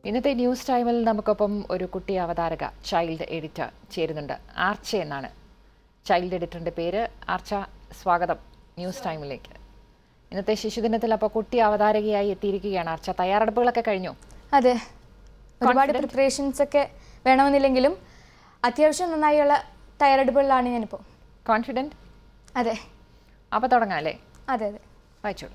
ഇന്നത്തെ ന്യൂസ് ടൈമിൽ നമുക്കൊപ്പം ഒരു കുട്ടി അവതാരക ചൈൽഡ് എഡിറ്റർ ചേരുന്നുണ്ട് ആർച്ച എന്നാണ് ചൈൽഡ് എഡിറ്ററിന്റെ പേര് ആർച്ച സ്വാഗതം ന്യൂസ് ടൈമിലേക്ക് ഇന്നത്തെ ശിശുദിനത്തിൽ അപ്പോൾ കുട്ടി അവതാരകയായി എത്തിയിരിക്കുകയാണ് ആർച്ച തയ്യാറെടുപ്പുകളൊക്കെ കഴിഞ്ഞു അതെ ഒരുപാട് പ്രിപ്പറേഷൻസ് ഒക്കെ വേണമെന്നില്ലെങ്കിലും അത്യാവശ്യം നന്നായുള്ള തയ്യാറെടുപ്പുകളിലാണ് ഞാനിപ്പോൾ കോൺഫിഡൻറ്റ് അതെ അപ്പോൾ തുടങ്ങാം അല്ലേ അതെ അതെ വായിച്ചോളൂ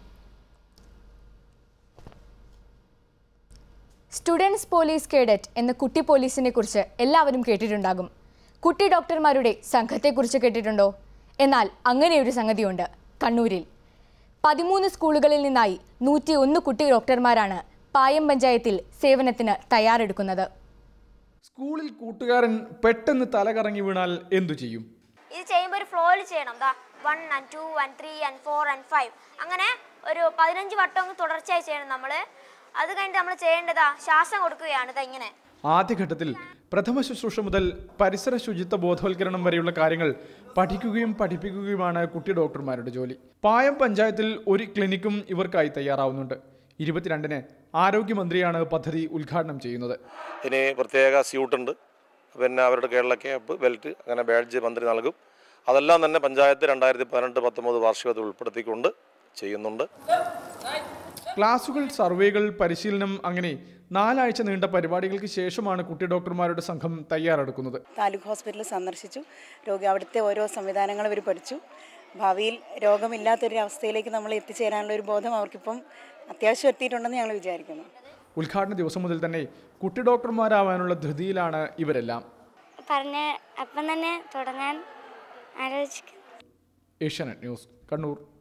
സ്റ്റുഡൻസ് പോലീസ് കേഡറ്റ് എന്ന കുട്ടി പോലീസിനെ കുറിച്ച് എല്ലാവരും കേട്ടിട്ടുണ്ടാകും കുട്ടി ഡോക്ടർമാരുടെ സംഘത്തെക്കുറിച്ച് കേട്ടിട്ടുണ്ടോ എന്നാൽ അങ്ങനെയൊരു സംഗതിയുണ്ട് കണ്ണൂരിൽ പതിമൂന്ന് സ്കൂളുകളിൽ നിന്നായി നൂറ്റി ഒന്ന് കുട്ടി ഡോക്ടർമാരാണ് പായം പഞ്ചായത്തിൽ സേവനത്തിന് തയ്യാറെടുക്കുന്നത് സ്കൂളിൽ കൂട്ടുകാരൻ പെട്ടെന്ന് തലകറങ്ങി വീണാൽ എന്തു ചെയ്യും ഇത് ചെയ്യുമ്പോൾ ഒരു ഫ്ലോയിൽ ചെയ്യണം ദാ one and two and three and four and five അങ്ങനെ ഒരു പതിനഞ്ച് വട്ടം അങ്ങ് തുടർച്ചയായി ചെയ്യണം നമ്മൾ അത് കഴിഞ്ഞിട്ട് നമ്മൾ ചെയ്യേണ്ടതാ ശ്വാസം കൊടുക്കുകയാണ് ഇതാ ഇങ്ങനെ ആദ്യഘട്ടത്തിൽ പ്രഥമ ശുശ്രൂഷ മുതൽ പരിസര ശുചിത്വ ബോധവൽക്കരണം വരെയുള്ള കാര്യങ്ങൾ പഠിക്കുകയും പഠിപ്പിക്കുകയുമാണ് കുട്ടി ഡോക്ടർമാരുടെ ജോലി പായം പഞ്ചായത്തിൽ ഒരു ക്ലിനിക്കും ഇവർക്കായി തയ്യാറാവുന്നുണ്ട് ഇരുപത്തിരണ്ടിന് ആരോഗ്യമന്ത്രിയാണ് പദ്ധതി ഉദ്ഘാടനം ചെയ്യുന്നത് ഇനി പ്രത്യേക സ്യൂട്ടുണ്ട് പിന്നെ അവരുടെ കേരള ക്യാപ്പ് ബെൽറ്റ് അങ്ങനെ ബാഡ്ജ് മന്ത്രി നൽകും അതെല്ലാം തന്നെ പഞ്ചായത്ത് രണ്ടായിരത്തി പതിനെട്ട് പത്തൊമ്പത് വാർഷികത്തിൽ ഉൾപ്പെടുത്തിക്കൊണ്ട് ചെയ്യുന്നുണ്ട് ക്ലാസുകൾ സർവേകൾ പരിശീലനം അങ്ങനെ നാലാഴ്ച നീണ്ട പരിപാടികൾക്ക് ശേഷമാണ് കുട്ടി ഡോക്ടർമാരുടെ സംഘം തയ്യാറെടുക്കുന്നത് താലൂക്ക് ഹോസ്പിറ്റൽ സന്ദർശിച്ചു രോഗി അവിടുത്തെ ഓരോ സംവിധാനങ്ങൾ ഇവർ പഠിച്ചു ഭാവിയിൽ രോഗമില്ലാത്തൊരു അവസ്ഥയിലേക്ക് നമ്മൾ എത്തിച്ചേരാനുള്ള ഒരു ബോധം അവർക്കിപ്പം അത്യാവശ്യം എത്തിയിട്ടുണ്ടെന്ന് ഞങ്ങൾ വിചാരിക്കുന്നു ഉദ്ഘാടന ദിവസം മുതൽ തന്നെ കുട്ടി ഡോക്ടർമാരാവാനുള്ള ധൃതിയിലാണ് ഇവരെല്ലാം പറഞ്ഞ് അപ്പം തന്നെ തുടങ്ങാൻ ആലോചിക്കും ഏഷ്യാനെറ്റ് ന്യൂസ് കണ്ണൂർ